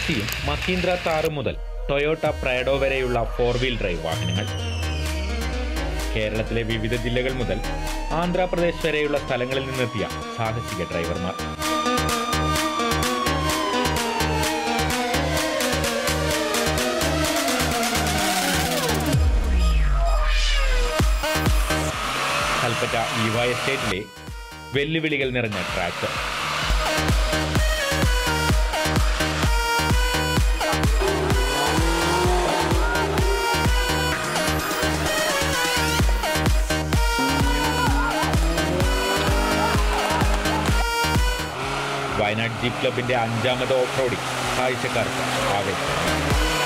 ടാക്സിയും മഹീന്ദ്ര താറ് മുതൽ ടൊയോട്ട പ്രൈഡോ വരെയുള്ള four wheel drive വാഹനങ്ങൾ കേരളത്തിലെ വിവിധ ജില്ലകൾ മുതൽ ആന്ധ്രാപ്രദേശ് വരെയുള്ള സ്ഥലങ്ങളിൽ നിന്നെത്തിയ സാഹസിക ഡ്രൈവർമാർ കൽപ്പറ്റ ഈവ എസ്റ്റേറ്റിലെ വെല്ലുവിളികൾ നിറഞ്ഞ ട്രാക്ക് വയനാട് ജീപ്പ് ക്ലബിന്റെ അഞ്ചാമത് ഓഫ് റോഡിംഗ് കാഴ്ചക്കാർക്ക് ആവേശം